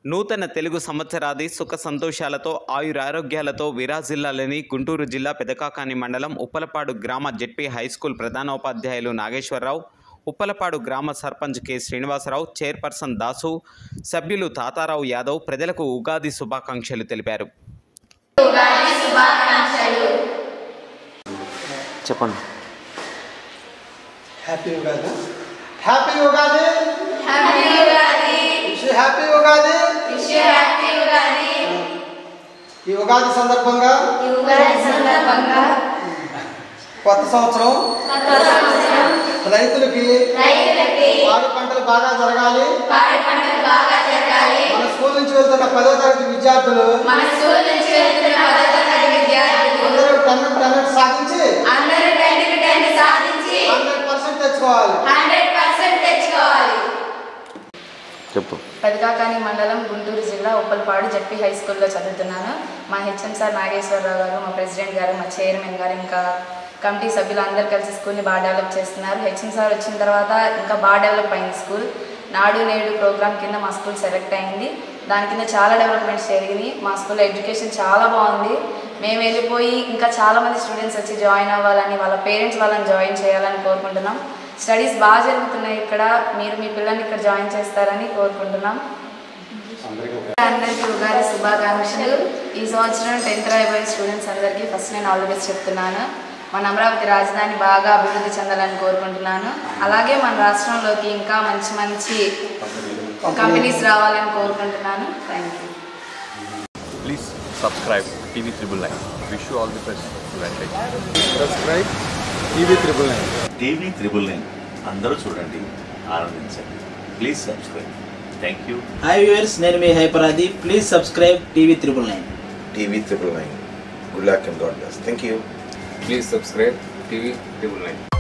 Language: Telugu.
నూతన తెలుగు సంవత్సరాది సుఖ సంతోషాలతో ఆయురారోగ్యాలతో విరాజిల్లాలని గుంటూరు జిల్లా పెదకాకాని మండలం ఉప్పలపాడు గ్రామ జెడ్పీ హైస్కూల్ ప్రధానోపాధ్యాయులు నాగేశ్వరరావు ఉప్పలపాడు గ్రామ సర్పంచ్ కె శ్రీనివాసరావు చైర్పర్సన్ దాసు సభ్యులు తాతారావు యాదవ్ ప్రజలకు ఉగాది శుభాకాంక్షలు తెలిపారు చెప్పండి happy Ugadi happy Ugadi happy Ugadi wish happy Ugadi wish happy Ugadi ఈ ఉగాది సందర్భంగా ఈ ఉగాది సందర్భంగా కొత్త సంవత్సరం కొత్త సంవత్సరం రైతులకి రైతులకి పాడి పంటలు బాగా జరగాలి పాడి పంటలు బాగా జరగాలి మన స్కూల్ నుంచి వెళ్తున్న పదో తరగతి విద్యార్థులు మన స్కూల్ నుంచి వెళ్తున్న పదో తరగతి విద్యార్థులు అందరూ టెన్ టెన్ సాధించి అందరూ టెన్కి టెన్ సాధించి హండ్రెడ్ పర్సెంట్ తెచ్చుకోవాలి హండ్రెడ్ పర్సెంట్ తెచ్చుకోవాలి చెప్పు పెదకాకాని మండలం గుంటూరు జిల్లా ఉప్పలపాడు జడ్పీ హై స్కూల్లో చదువుతున్నాను మా హెచ్ఎం సార్ నాగేశ్వరరావు గారు మా ప్రెసిడెంట్ గారు మా చైర్మన్ గారు ఇంకా కమిటీ సభ్యులు అందరు కలిసి స్కూల్ని బాగా డెవలప్ చేస్తున్నారు హెచ్ఎం సార్ వచ్చిన తర్వాత ఇంకా బాగా డెవలప్ అయింది స్కూల్ నాడు నేడు ప్రోగ్రామ్ కింద మా స్కూల్ సెలెక్ట్ అయింది దాని కింద చాలా డెవలప్మెంట్స్ జరిగినాయి మా స్కూల్లో ఎడ్యుకేషన్ చాలా బాగుంది మేము వెళ్ళిపోయి ఇంకా చాలామంది స్టూడెంట్స్ వచ్చి జాయిన్ అవ్వాలని వాళ్ళ పేరెంట్స్ వాళ్ళని జాయిన్ చేయాలని కోరుకుంటున్నాం స్టడీస్ బాగా జరుగుతున్నాయి ఇక్కడ మీరు మీ పిల్లల్ని ఇక్కడ జాయిన్ చేస్తారని కోరుకుంటున్నాం అందరికీ ఉగాది శుభాకాంక్షలు ఈ సంవత్సరం టెన్త్ రాయబోయే స్టూడెంట్స్ అందరికీ ఫస్ట్ నేను ఆల్ ది బెస్ట్ చెప్తున్నాను మన అమరావతి రాజధాని బాగా అభివృద్ధి చెందాలని కోరుకుంటున్నాను అలాగే మన రాష్ట్రంలోకి ఇంకా మంచి మంచి కంపెనీస్ రావాలని కోరుకుంటున్నాను thank you Please subscribe TV Triple Nine. Wish you all the best. Advantage. Subscribe TV triple nine TV triple nine అందరూ చూడండి ఆనందించండి please subscribe thank you hi viewers నేను మీ హైపరాది please subscribe TV triple nine TV triple nine. Good luck and God bless. Thank you. Please subscribe TV Triple Nine.